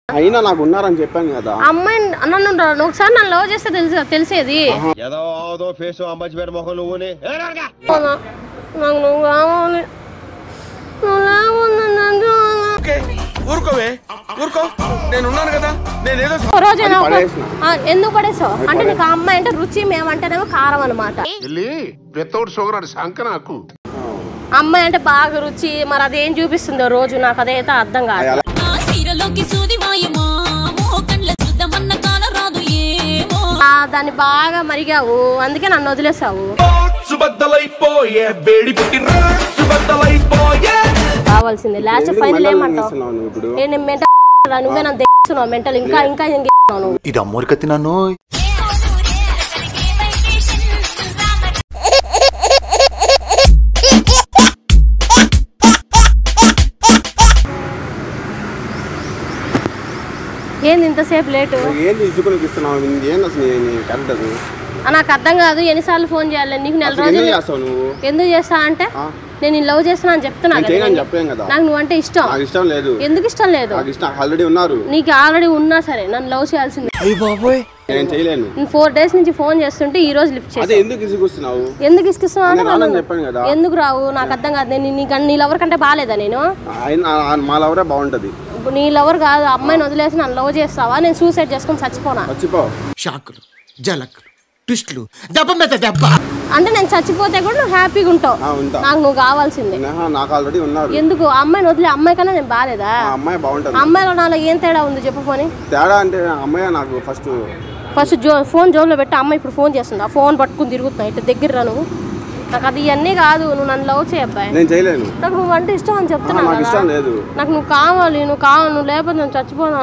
అయినా నాకు ఉన్నారని చెప్పాను కదా అమ్మాయి నన్ను నన్ను ఒకసారి నన్ను లవ్ చేస్తే తెలిసి తెలిసేది ఏదో ఆదో ఫేస్ అంబచ్చిపేట మొహం నువ్వుని నాకు నువ్వు కావాలి నువ్వు లేకుండా నన్ను ఓకే ఊరుకోవే ఊరుకో నేను ఉన్నాను కదా నేనేదో ఒక రోజు అది నాకు- పడేసిన. ఆ, ఎందుకు పడేసావు అంటే నీకు ఆ అమ్మాయి అంటే రుచి మేమంటేనేమో కారం అనమాట వెళ్ళి వితౌట్ షుగర్ అని శంక నాకు అమ్మాయి అంటే బాగా రుచి మరి అదేం చూపిస్తుందో రోజు నాకు అదైతే అర్థం కాదు అలా ఆ సీరలోకి సూది మాయమా మోకండ్ల చూద్దామన్న కాల రాదు ఏమో ఆ, దాన్ని బాగా మరిగావు అందుకే నన్ను వదిలేసావు సుబద్దలైపోయే వేడి పుట్టి సుబద్దలైపోయే కావాల్సింది లాస్ట్ ఎందుకు ఫైనల్ మెల్లగా ఏమంటావు చేస్తున్నావు నువ్వు ఇప్పుడు ఏ నేను మెంటల్ నువ్వే నన్ను తెస్తున్నావు మెంటల్ ఇంకా ఇంకా ఏం చేస్తున్నావు నువ్వు ఇది అమ్మోరికత్తి నన్ను ఏంది ఇంతసేపు లేటు నువ్వు ఏం తీసుకుని ఇస్తున్నావు ఏంది అసలు నీ కరెక్ట్ అది ఆ, నాకు అర్థం కాదు ఎన్నిసార్లు ఫోన్ చేయాలి నీకు నెల అసలు రోజులు ఎందుకు చేస్తావు నువ్వు ఎందుకు చేస్తా అంటే ఆ? నేను నిన్ను లవ్ చేస్తున్నా అని చెప్తున్నా నేను కదా చేయనని నేను. చెప్పలేం కదా నాకు నువ్వంటే ఇష్టం నాకు ఇష్టం లేదు ఎందుకు ఇష్టం లేదు నాకు ఇష్టం ఆల్రెడీ ఉన్నారు నీకు ఆల్రెడీ ఉన్నా సరే నన్ను లవ్ చేయాల్సింది నేను చేయలేను నేను ఫోర్ డేస్ నుంచి ఫోన్ చేస్తుంటే ఈ రోజు లిఫ్ట్ అదే చేసి ఎందుకు ఇసుకొస్తున్నావు ఎందుకు ఇస్తున్నావు అంటే నేను రానని నన్ను- చెప్పాను కదా. ఎందుకు రావు నాకు అర్థం కాదు నేను నీ నీ లవర్ కంటే బాగాలేదా నేను ఆయన ఆ- మా లవరే బాగుంటది ఇప్పుడు నీ లవర్ కాదు అమ్మాయిని వదిలేసి నన్ను లవ్ చేస్తావా నేను సూసైడ్ చేసుకొని చచ్చిపోనా వచ్చిపో షాకులు జలకులు ట్విస్టులు దెబ్బ మీద దెబ్బ అంటే నేను చచ్చిపోతే కూడా నువ్వు హ్యాపీగా ఉంటావు ఆ, ఉంటా. నాకు నువ్వు కావాల్సిందే నేహా, నాకు ఆల్రెడీ ఉన్నారు ఎందుకు ఆ అమ్మాయిని వదిలే అమ్మాయి కన్నా నేను బాగాలేదా ఆ అమ్మాయి బాగుంటది అమ్మాయిలో నాలో ఏం తేడా ఉంది చెప్పు పోనీ తేడా అంటే ఆ అమ్మాయి నాకు ఫస్ట్ ఫస్ట్ జో ఫోన్ జోబులో పెట్టి అమ్మాయి ఇప్పుడు ఫోన్ చేస్తుంది ఆ ఫోన్ పట్టుకుని తిరుగుతున్నా ఇటు దగ్గర రా నువ్వు నాకు అది ఇవన్నీ కాదు నువ్వు నన్ను లవ్ చేయ అబ్బాయి నేను చేయలేను నాకు నువ్వు అంటే ఇష్టం అని చెప్తున్నా ఆ, నాకు కదా. ఇష్టం లేదు. నాకు నువ్వు కావాలి నువ్వు కావాలి నువ్వు లేకపోతే నేను చచ్చిపోనా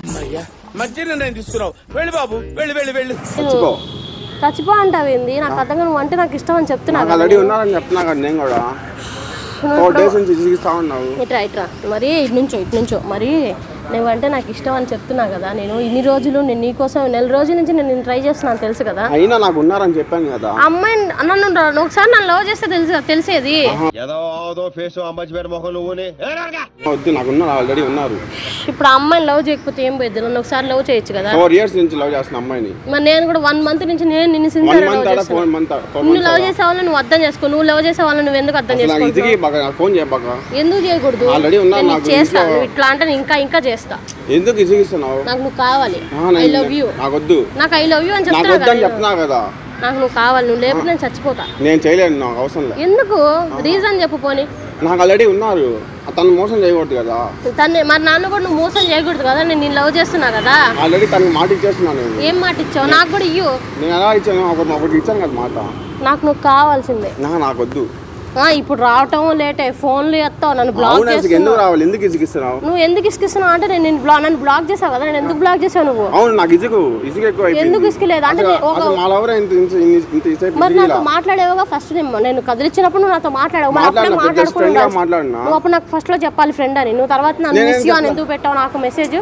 మధ్య నేను తీసుకున్నావు వెళ్ళి బాబు వెళ్ళి వెళ్ళి వెళ్ళి చచ్చిపో చచ్చిపో అంటావేంది నాకు అర్థంగా నువ్వు అంటే నాకు ఇష్టం అని చెప్తున్నా నాకు కదా ఆల్రెడీ నేను. ఉన్నారని చెప్తున్నా కదా నేను కూడా ఫోర్ డేస్ నుంచి ఇసుగిస్తా ఉన్నావు ఇట్రా ఇట్రా మరి ఇటు నుంచో ఇటు నుంచో మరి నువ్వంటే నాకు ఇష్టం అని చెప్తున్నా కదా నేను ఇన్ని రోజులు నేను నీకోసం నెల రోజుల నుంచి నేను నిన్ను ట్రై చేస్తున్నాను తెలుసు కదా అయినా నాకు ఉన్నారని చెప్పాను కదా ఆ అమ్మాయి నన్ను నన్ను ఒకసారి నన్ను లవ్ చేస్తే తెలుసు తెలిసేది ఏదో ఆదో ఫేస్ అంబచ్చిపేట మొహం నువ్వుని వద్దు నాకు ఉన్నారు ఆల్రెడీ ఉన్నారు ఇప్పుడు ఆ అమ్మాయిని లవ్ చేయకపోతే ఏం పోయింది నన్ను ఒకసారి లవ్ చేయొచ్చు కదా ఫోర్ ఇయర్స్ నుంచి లవ్ చేస్తున్న అమ్మాయిని మరి నేను కూడా వన్ మంత్ నుంచి నేను నిన్ను వన్ సిన్సియర్ మంత్ లవ్ ఆడ ఫోర్ చేస్తాను మంత్ ఫోర్ నువ్వు లవ్ మంత్స్ చేసే వాళ్ళని నువ్వు అర్థం చేసుకో నువ్వు లవ్ చేసే వాళ్ళని నువ్వు ఎందుకు అర్థం అసలు నాకు ఇదిగి చేసుకుంటావు బాగా ఫోన్ చేయబాక ఎందుకు చేయకూడదు Already ఉన్నా నేను నాకు నీకు చేస్తా ఇంట్లో- నువ్వు ఇట్లా అంటే నేను ఇంకా ఇంకా చేస్తా ఎందుకు ఇసుగిస్తున్నావు నాకు నువ్వు కావాలి ఆ, ఐ నేను- లవ్ యూ నాకు వద్దు నాకు ఐ లవ్ యూ అని నాకు చెప్తున్నా వద్దని కదా చెప్తున్నా కదా నాకు నువ్వు కావాలి నువ్వు లేకపోతే నేను చచ్చిపోతా నేను చేయలేను నాకు అవసరం లేదు ఎందుకు రీజన్ చెప్పు పోనీ నాకు ఆల్రెడీ ఉన్నారు తను మోసం చేయకూడదు కదా తను మరి నన్ను కూడా నువ్వు మోసం చేయకూడదు కదా నేను నేను లవ్ చేస్తున్నా కదా ఆల్రెడీ తనకి మాట ఇచ్చేస్తున్నాను నేను ఏం మాట ఇచ్చావు నాకు కూడా ఇయ్యు నేను ఎలా ఇచ్చాను ఒకటి ఒకటి ఇచ్చాను కదా మాట నాకు నువ్వు కావాల్సిందే నా నాకు వద్దు ఆ, ఇప్పుడు రావటం లేటే ఫోన్లు ఎత్తావు నన్ను బ్లాక్ అవును అసలు ఎందుకు చేస్తున్నావు రావాలి ఎందుకు ఇసుగిస్తున్నావు నువ్వు ఎందుకు ఇసుకిస్తున్నావు అంటే నేను నిన్ను బ్లా- నన్ను బ్లాక్ చేసావు కదా నేను ఎందుకు బ్లాక్ చేసావు నువ్వు అవును నాకు ఇసుకు ఇసుక ఎక్కువ అయిపోయింది. ఎందుకు ఇసుకలేదు? అంటే అసలు- నేను ఒక- అసలు మా లవర్ ఇంత ఇంత ఇంత- ఇంత ఇసేపు మరి ఇసుగిలా. నాతో మాట్లాడేవుగా ఫస్ట్ నేను నేను కదిలిచ్చినప్పుడు నువ్వు నాతో మాట్లాడావు మరి అప్పుడే మాట్లాడినా, పెద్ద మాట్లాడుకుని friend గా ఉండాల్సి- మాట్లాడినా? నువ్వు అప్పుడు నాకు ఫస్ట్ లో చెప్పాలి ఫ్రెండ్ అని నువ్వు తర్వాత నన్ను నేనేం మిస్ యూ అని చెప్పలా? ఎందుకు పెట్టావు నాకు మెసేజ్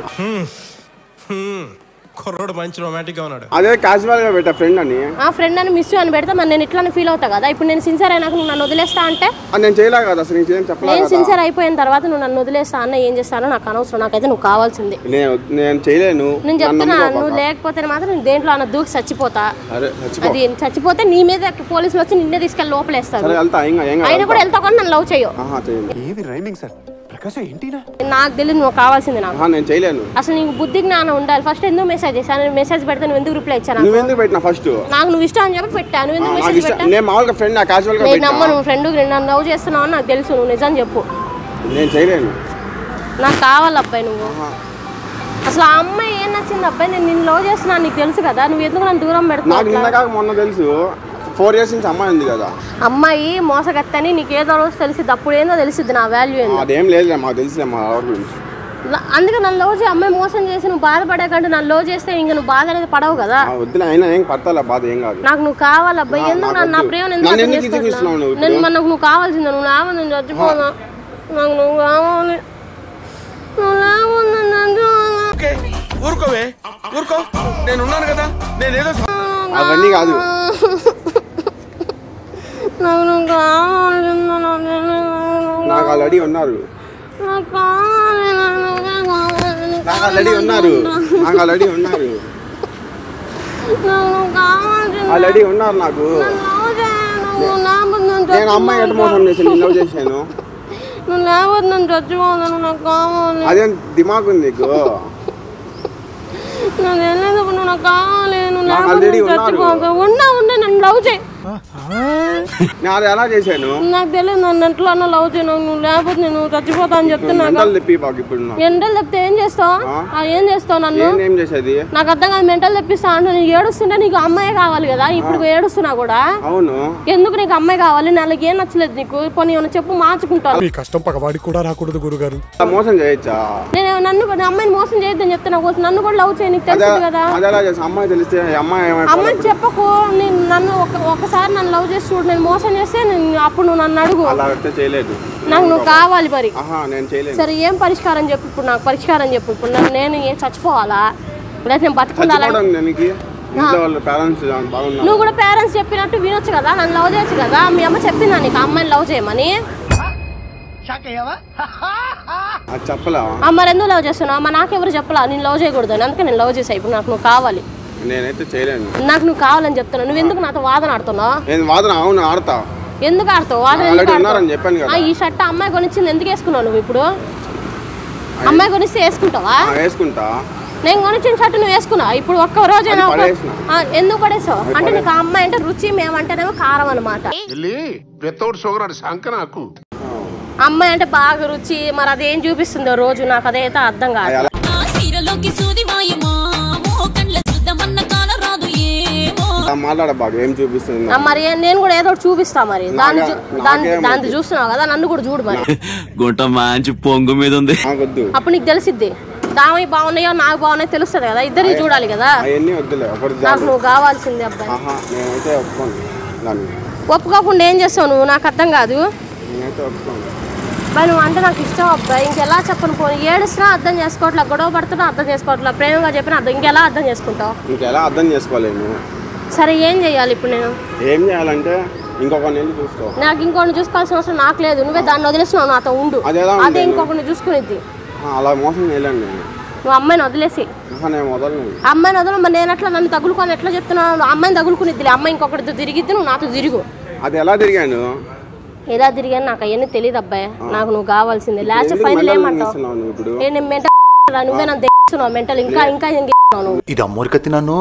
కుర్రోడు మంచి రొమాంటిక్ గా ఉన్నాడు అదే క్యాజువల్ గా పెట్టా ఫ్రెండ్ అని ఆ ఫ్రెండ్ అని మిస్ యూ అని పెడితే మరి నేను ఇట్లానే ఫీల్ అవుతా కదా ఇప్పుడు నేను సిన్సియర్ అయినాక నువ్వు నన్ను వదిలేస్తా అంటే అది నేను చేయలే కదా అసలు నీకు ఏం చెప్పలే నేను కదా సిన్సియర్ అయిపోయిన తర్వాత నువ్వు నన్ను వదిలేస్తా అన్న ఏం చేస్తానో నాకు అనవసరం నాకైతే నువ్వు కావాల్సింది నేను నేను చేయలేను నేను నన్ను చెప్తున్నా నమ్ముకో నువ్వు పక్క. లేకపోతే మాత్రం నేను దేంట్లో అన్న దూకి చచ్చిపోతా అరే చచ్చిపో అది చచ్చిపోతే నీ మీద పోలీసులు వచ్చి నిన్నే తీసుకెళ్ళి లోపలేస్తారు సరే వెళ్తా ఇంకా ఏం అయినా కూడా వెళ్తా కానీ నన్ను లవ్ చేయవు ఆహా చేయండి ఏది రైమింగ్ సార్ ప్రకాశం ఏంటినా నాకు తెలియదు నువ్వు కావాల్సింది నాకు ఆహా నేను చేయలేను అసలు నీకు బుద్ధి జ్ఞానం ఉండాలి ఫస్ట్ ఎందుకు మెసేజ్ చేశాను మెసేజ్ పెడితే నువ్వు ఎందుకు రిప్లై ఇచ్చాను నువ్వు ఎందుకు పెట్టినా ఫస్ట్ నాకు నువ్వు ఇష్టం అని చెప్పి పెట్టాను నువ్వు ఎందుకు నాకు మెసేజ్ ఇష్టం పెట్టా నేను మామూలుగా ఫ్రెండ్ నా క్యాజువల్ గా నేను పెట్టా నమ్మ నువ్వు ఫ్రెండ్ నన్ను లవ్ చేస్తున్నావు అని నాకు తెలుసు నువ్వు నిజం చెప్పు నేను చేయలేను నాకు కావాలి అబ్బాయి నువ్వు అసలు ఆ అమ్మాయి ఏం నచ్చింది అబ్బాయి నేను నిన్ను లవ్ చేస్తున్నాను నీకు తెలుసు కదా నువ్వు ఎందుకు నన్ను దూరం నాకు పెడుతున్నావు నిన్న అట్లా? కాక మొన్న తెలుసు ఫోర్ ఇయర్స్ నుంచి అమ్మాయి ఉంది కదా అమ్మాయి మోసగత్తని నీకు ఏదో రోజు తెలిసిద్ది అప్పుడు ఏందో తెలిసిద్ది నా వాల్యూ ఏందో అదేం లేదులే మాకు తెలుసులే మా ఎవరి గురించి ల- అందుకే నన్ను లవ్ చేసి అమ్మాయి మోసం చేసి నువ్వు బాధపడే కంటే నన్ను లవ్ చేస్తే ఇంక నువ్వు బాధ అనేది పడవు కదా ఆ, వద్దులే అయినా ఏం పడతాలే బాధ ఏం కాదు నాకు నువ్వు కావాలి అబ్బాయి నా- ఎందుకు నాకు నన్ను నా వద్దు. ప్రేమ నన్ను ఎందుకు ఇచ్చిస్తున్నావు నువ్వు నేను ఇప్పుడు? మనకు నువ్వు కావాల్సిందే నువ్వు లేవు నేను చచ్చిపోదా నాకు నువ్వు కావాలి నువ్వు లేవు నేను చచ్చిపోదా. ఓకే ఊరుకోవే ఊరుకో నేను ఉన్నాను కదా నేనేదో అవన్నీ కాదు నాకు నువ్వు కావాల్సిందే నాకు తెలియదు. నాకు ఆల్రెడీ ఉన్నారు నాకు కావాలి నాకు నువ్వే కావాలి నాకు ఆల్రెడీ ఉన్నారు నాకు ఆల్రెడీ ఉన్నారు నువ్వు కావాల్సింది ఆల్రెడీ ఉన్నారు నాకు లవ్ చేయను. నువ్వు లేకపోతే నేను నేను అమ్మాయి ఎట్ట మోసం చేశాను నేను లవ్ చేశాను నువ్వు లేకపోతే నేను చచ్చిపోతాను నాకు కావాలి అదేం దిమాగ్ ఉంది నీకు నాకు తెలియదు నువ్వు నాకు కావాలి నువ్వు నాకు లేకపోతే already నేను ఉన్నారు. చచ్చిపోతావు ఉన్నా ఉన్నా నన్ను లవ్ చేయి నేను అది ఎలా చేశాను నాకు తెలియదు నన్ను ఎట్లా అన్న లవ్ చేయను నువ్వు లేకపోతే నేను చచ్చిపోతా అని చెప్తున్నా మెంటల్ తెప్పి బాగా ఇప్పుడు నాకు ఎండలు చెప్తే ఏం చేస్తావు ఆ? ఆ, ఏం చేస్తావు నన్ను ఏం ఏం చేసేది నాకు అర్థం కాదు మెంటల్ తెప్పిస్తా అంటే నీకు ఏడుస్తుంటే నీకు అమ్మాయి కావాలి కదా ఇప్పుడు ఏడుస్తున్నా కూడా అవును ఎందుకు నీకు అమ్మాయి కావాలి నాకు ఏం నచ్చలేదు నీకు పోనీ ఏమైనా చెప్పు మార్చుకుంటాను మీ కష్టం పగవాడికి కూడా రాకూడదు గురుగారు అలా మోసం చేయొచ్చా నేను నన్ను కూడా- నా అమ్మాయిని మోసం చేయొద్దని చెప్తున్నా కోసం నన్ను కూడా లవ్ చేయ నీకు అదే తెలుసు కదా అది ఎలా చేస్తా అమ్మాయి తెలిస్తే ఈ అమ్మాయి అమ్మాయి ఏమైపోతుంది చెప్పకు నేను నన్ను ఒక ఒకసారి నన్ను లవ్ చేసి చూడు నేను మోసం చేస్తే నేను అప్పుడు నువ్వు నన్ను అడుగు అలా అయితే చేయలేదు నాకు నువ్వు కావాలి మరి ఆహా నేను చేయలేదు సరే ఏం పరిష్కారం చెప్పు ఇప్పుడు నాకు పరిష్కారం చెప్పు ఇప్పుడు నన్ను నేను ఏం చచ్చిపోవాలా లేదా నేను బతుకుండాలా చచ్చిపోవడం దానికి ఇంట్లో వాళ్ళ పేరెంట్స్ బాగున్నారు నువ్వు కూడా పేరెంట్స్ చెప్పినట్టు వినొచ్చు కదా నన్ను లవ్ చేయొచ్చు కదా మీ అమ్మ చెప్పిందా నీకు ఆ అమ్మాయిని లవ్ చేయమని అది చెప్పలా ఆ, మరి ఎందుకు లవ్ చేస్తున్నావు అమ్మ నాకెవరు చెప్పలా నేను లవ్ చేయకూడదు అని అందుకే నేను లవ్ చేసా ఇప్పుడు నాకు నువ్వు కావాలి నేనైతే చేయలేను నాకు నువ్వు కావాలని చెప్తున్నావు నువ్వు ఎందుకు నాతో వాదన ఆడుతున్నావు నేను వాదన అవును ఆడతా ఎందుకు ఆడుతావు వాదన ఆల్రెడీ ఎందుకు ఉన్నారని ఆడతావు? చెప్పాను కదా ఆ, ఈ షర్ట్ అమ్మాయి కొనిచ్చింది ఎందుకు వేసుకున్నావు నువ్వు ఇప్పుడు అమ్మాయి కొనిస్తే వేసుకుంటావా ఆ, వేసుకుంటా నేను కొనిచ్చిన షర్ట్ నువ్వు వేసుకున్నావు ఇప్పుడు ఒక్క రోజు అది పడేసిన. ఎందుకు పడేసావు అంటే నీకు ఆ అమ్మాయి అంటే రుచి మేమంటేనేమో కారం అనమాట వెళ్ళి వితౌట్ షుగర్ అని శంక నాకు అమ్మాయి అంటే బాగా రుచి మరి అదేం చూపిస్తుందో రోజు నాకు అదైతే అర్థం కాదు ఆ సీరలోకి సూది మాయమా మోకండ్ల చూద్దామన్న కాల రాదు ఏమో అలా మాట్లాడ బాగా ఏం చూపిస్తుంది ఆ, మరి ఏ- నేను కూడా ఏదో ఒకటి చూపిస్తా మరి దాన్ని చూ- నాకే- దాన్ని నాకేం దాన్ని వద్దు. చూస్తున్నావు కదా నన్ను కూడా చూడు మరి గుంట మంచి పొంగు మీద ఉంది నాకొద్దు అప్పుడు నీకు తెలిసిద్ది దామి బాగున్నాయో నాకు బాగున్నాయో తెలుస్తుంది కదా ఇద్దరికి చూడాలి కదా అవన్నీ వద్దులే ఒకటి నాకు చాలు నువ్వు కావాల్సింది అబ్బాయి ఆహా నేనైతే ఒప్పుకోను దాన్ని ఒప్పుకోకుండా ఏం చేస్తావు నువ్వు నాకు అర్థం కాదు నేనైతే ఒప్పుకోను మరి నువ్వు అంటే నాకు ఇష్టం అబ్బాయి ఇంకెలా చెప్పను పోనీ ఏడుస్తున్నా అర్థం చేసుకోవట్లా గొడవ పడుతున్నా అర్థం చేసుకోవట్లా ప్రేమగా చెప్పిన అర్థం ఇంకెలా అర్థం చేసుకుంటావు ఇంకెలా అర్థం చేసుకోలేను సరే ఏం చేయాలి ఇప్పుడు నేను ఏం చేయాలంటే ఇంకొక నెల చూసుకో నాకు ఇంకోటి చూసుకోవాల్సిన అవసరం నాకు లేదు నువ్వే దాన్ని వదిలేసినావు నాతో ఉండు అదేలా అదే ఉండేను? ఇంకొకరిని చూసుకునేది ఆ, అలా మోసం చేయలేను నేను నువ్వు అమ్మాయిని వదిలేసి ఆహా నేను వదలను అమ్మాయిని వదలు మరి నేను ఎట్లా నన్ను తగులుకొని ఎట్లా చెప్తున్నావు నువ్వు అమ్మాయిని తగులుకునిద్దిలే అమ్మాయి ఇంకొకటితో తిరిగిద్ది నువ్వు నాతో తిరుగు అది ఎలా తిరిగాను ఏదా తిరిగాను నాకు అవన్నీ తెలియదు అబ్బాయి నాకు నువ్వు కావాల్సిందే లాస్ట్ ఎందుకు ఫైనల్ మెల్లగా ఏమంటావు నిందిస్తున్నావు నువ్వు ఇప్పుడు ఏ నేను మెంటల్ నువ్వే నన్ను తెస్తున్నావు మెంటల్ ఇంకా ఇంకా ఏం చేస్తున్నావు నువ్వు ఇది అమ్మోరికత్తి నన్ను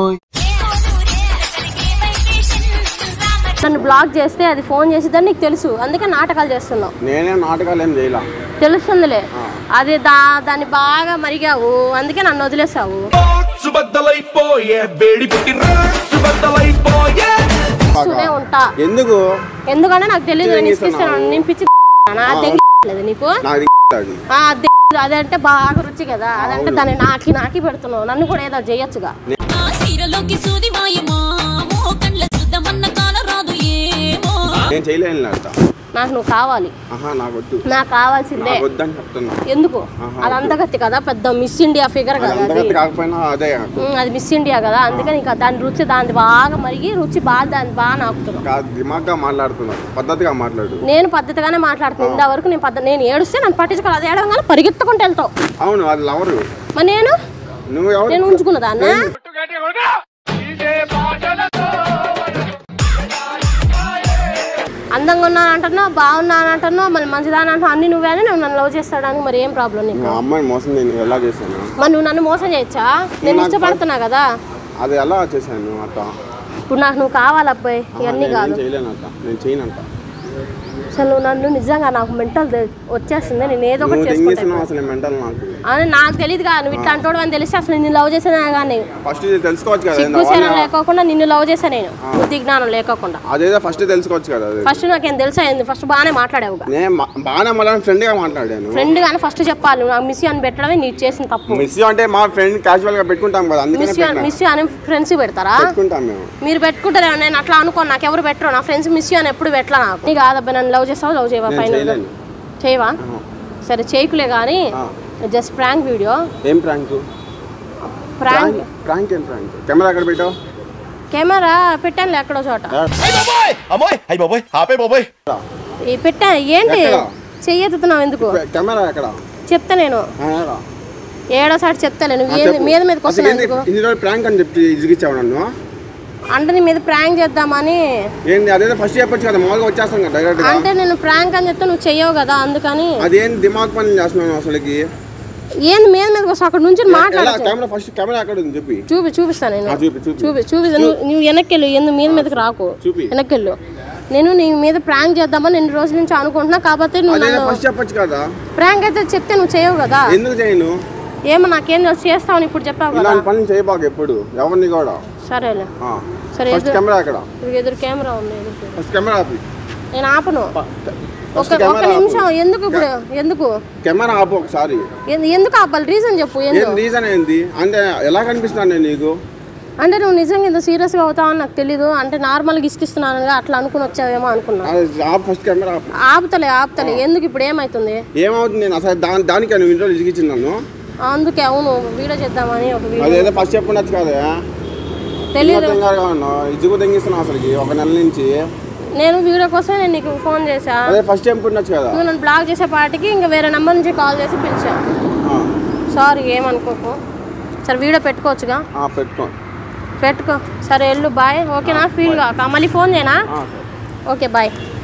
నన్ను బ్లాక్ చేస్తే అది ఫోన్ చేసిద్దని నీకు తెలుసు అందుకే నాటకాలు చేస్తున్నావు నేనే నాటకాలు ఏం చేయలా తెలుస్తుందిలే అది దా దాన్ని బాగా మరిగావు అందుకే నన్ను వదిలేసావు సుబద్దలైపోయే వేడి పుట్టి సుబద్దలైపోయే చూస్తూనే ఉంటా ఎందుకు ఎందుకంటే నాకు తెలియదు నేను తెంగిస్తున్నావు. ఇస్తాను నేను పిచ్చి నా తెంగలేదు నీకు నాది అది ఆ, అది అదంటే బాగా రుచి కదా అదంటే దాన్ని నాకి నాకి పెడుతున్నావు నన్ను కూడా ఏదో చేయొచ్చుగా ఆ సీరలోకి సూది మాయమా మోకండ్ల చూద్దామన్న కాల రాదు ఏమో నేను చేయలేను అట్ట నాకు నువ్వు కావాలి ఆహా నాకు వద్దు నాకు కావాల్సిందే నాకు వద్దని చెప్తున్నా ఎందుకు ఆహా, అది అందగత్తి కదా పెద్ద మిస్ ఇండియా ఫిగర్ అది కదా అది అంతగతి కాకపోయినా అదే ఉమ్, అది మిస్ ఇండియా కదా అందుకే నీకు దాని రుచి దాని బాగా మరిగి రుచి బాగా దాన్ని బాగా నాకుతున్నావు కాదు దిమాగ్గా మాట్లాడుతున్నావు పద్ధతిగా మాట్లాడు నేను పద్ధతిగానే మాట్లాడుతున్నాను ఇంతవరకు నేను పద్ధతి నేను ఏడుస్తే నన్ను పట్టించుకోవాలి అది ఏడవగానే పరిగెత్తుకుంటూ వెళ్తావు అవును అది లవరు మరి నేను నువ్వు ఎవరు నేను ఉంచుకున్న దాన్ని అందంగా ఉన్నాను అంటున్నావు బాగున్నాను అంటున్నావు మళ్ళీ మంచిదాని అంటున్నావు అన్ని నువ్వే అని నువ్వు నన్ను లవ్ చేస్తాడానికి మరి ఏం ప్రాబ్లం నీకు మా అమ్మాయిని మోసం నేను ఎలా చేశాను మరి నువ్వు నన్ను మోసం చేయొచ్చా నేను నాకు ఇష్టపడుతున్నా కదా అది ఎలా చేశాను అట్ట ఇప్పుడు నాకు నువ్వు కావాలి అబ్బాయి ఇవన్నీ నేను కాదు ఏం చేయలేను అట్ట నేను చేయనంట అసలు నువ్వు నన్ను నిజంగా నాకు మెంటల్ వచ్చేస్తుంది నేను ఏదో ఒకటి నువ్వు చేసుకుంటాను తెంగేస్తున్నావు అసలు మెంటల్ నాకు అని నాకు తెలియదు కదా నువ్వు ఇట్లా అంటోడు అని తెలిస్తే అసలు నిన్ను లవ్ చేసేదా కానీ ఫస్ట్ ఇది తెలుసుకోవచ్చు కదా సిగ్గు ఏందో శరం వాళ్ళ- లేకోకుండా నిన్ను లవ్ చేసా నేను బుద్ధి జ్ఞానం లేకోకుండా అదేదో ఫస్ట్ తెలుసుకోవచ్చు కదా అది ఫస్ట్ నాకేం తెలుసా ఫస్ట్ బాగానే మాట్లాడావు నేను మా- బాగానే మళ్ళీ ఫ్రెండ్గా మాట్లాడాను ఫ్రెండ్ గానీ ఫస్ట్ చెప్పాలి నువ్వు నాకు మిస్ యూ అని పెట్టడమే నీకు చేసిన తప్పు మిస్ అంటే మా ఫ్రెండ్ క్యాజువల్ గా పెట్టుకుంటాం కదా అందుకనే మిస్ యూ పెట్టినా. మిస్ యూ అని ఫ్రెండ్స్ పెడతారా పెట్టుకుంటాం మేము మీరు పెట్టుకుంటారే నేను అట్లా అనుకోను నాకు ఎవరు పెట్టరు నా ఫ్రెండ్స్ మిస్ యూ అని ఎప్పుడు పెట్టలా నాకు నీకు కాదబ్బా నన్ను లవ్ చేస్తావు లవ్ చేయవా నేను ఫైనల్ చేయలేను. చేయవా సరే చేయకులే కానీ ఆ. జస్ట్ ప్రాంక్ వీడియో ఏం ప్రాంక్ ప్రాంక్ ప్రాంక్ ఏం ప్రాంక్ కెమెరా ఎక్కడ పెట్టావు కెమెరా పెట్టాను ఎక్కడో చోట అమ్మాయి అయ్యి బాబోయ్ ఆపే బాబోయ్ ఈ పెట్టా ఏంటి ఎక్కడ? చెయ్యెత్తుతున్నావు ఎందుకు కెమెరా ఎక్కడ చెప్తా నేను ఆ, ఎక్కడ? ఏడోసారి చెప్తాలే నువ్వు ఆ, ఏది చెప్పు. మీద మీదకి అసలు వస్తున్నావు ఏంది ఎందుకు ఇన్ని రోజులు ప్రాంక్ అని చెప్పి ఇదిగిచ్చావు నన్ను అంటే నీ మీద ప్రాంక్ చేద్దామని ఏంది అదేదో ఫస్ట్ చెప్పొచ్చు కదా మామూలుగా వచ్చేస్తాం కదా డైరెక్ట్ గా అంటే నేను ప్రాంక్ అని చెప్తే నువ్వు చెయ్యవు కదా అందుకని అదేం దిమాగ్ పని చేస్తున్నాను అసలుకి ఏంది మీద మీదకి వస్తావు అక్కడ నుంచి ఎలా మాట్లాడచ్చు కెమెరా ఫస్ట్ కెమెరా ఎక్కడ ఉంది చెప్పి చూపి చూపిస్తాను నేను ఆ, చూపి చూపి చూపి చూపి నువ్వు నువ్వు వెనక్కి వెళ్ళు ఎందుకు మీద మీదకి రాకు చూపి. వెనక్కి వెళ్ళు నేను నీ మీద ప్రాంక్ చేద్దామని ఎన్ని రోజుల నుంచి అనుకుంటున్నా కాబట్టి నువ్వు అదేదో నన్ను ఫస్ట్ చెప్పొచ్చు కదా ప్రాంక్ అయితే చెప్తే నువ్వు చేయవు కదా ఎందుకు చేయను ఏమో నాకేం తెలుసు చేస్తావని ఇప్పుడు చెప్పావు కదా ఇలాంటి పనులు చేయబాక ఎప్పుడు ఎవరిని కూడా సరేలే ఆ. సరే ఫస్ట్ ఎదురు కెమెరా ఎక్కడ ఇదిగో ఎదురు కెమెరా ఉంది ఎదురు చూడు. ఫస్ట్ కెమెరా ఆపి నేను ఆపను ఒక ఫస్ట్ ఒక కెమెరా నిమిషం ఆపు ఎందుకు ఇప్పుడు ఎందుకు కెమెరా ఆపు ఒకసారి ఎందు- ఎందుకు ఆపాలి రీజన్ చెప్పు ఏం ఎందుకు రీజన్ ఏంది అంటే ఎలా కనిపిస్తున్నాను నేను నీకు అంటే నువ్వు నిజంగా ఇంత సీరియస్గా అవుతావని నాకు తెలీదు అంటే నార్మల్గా ఇసుకిస్తున్నాను కదా, అట్లా అనుకుని వచ్చావేమో అనుకున్నా అది ఆపు ఫస్ట్ కెమెరా ఆపు ఆపుతలే ఆపుతలే ఎందుకు ఇప్పుడు ఏమవుతుంది ఏమవుతుంది నేను అసలు దాని దానికి నువ్వు ఇంట్లో ఇరిగించింది నన్ను అందుకే అవును వీడియో చేద్దామని ఒక వీడియో అదేదో ఫస్ట్ చెప్పుండొచ్చు కదా తెలీదు ఇజ్జుకు తెంగిస్తున్నావు అసలుకి ఒక నెల నుంచి నేను వీడియో కోసం నేను నీకు ఫోన్ చేశా అదే ఫస్ట్ చెప్పుండొచ్చు కదా నువ్వు నన్ను బ్లాక్ చేసే పాటికి ఇంకా వేరే నెంబర్ నుంచి కాల్ చేసి పిలిచా ఆ, సారీ ఏమనుకోకు సరే వీడియో పెట్టుకోవచ్చుగా ఆ, పెట్టుకో పెట్టుకో సరే వెళ్ళు బాయ్ ఓకేనా ఫీల్ కాక మళ్ళీ ఫోన్ చేయనా ఆ, సరే. Okay bye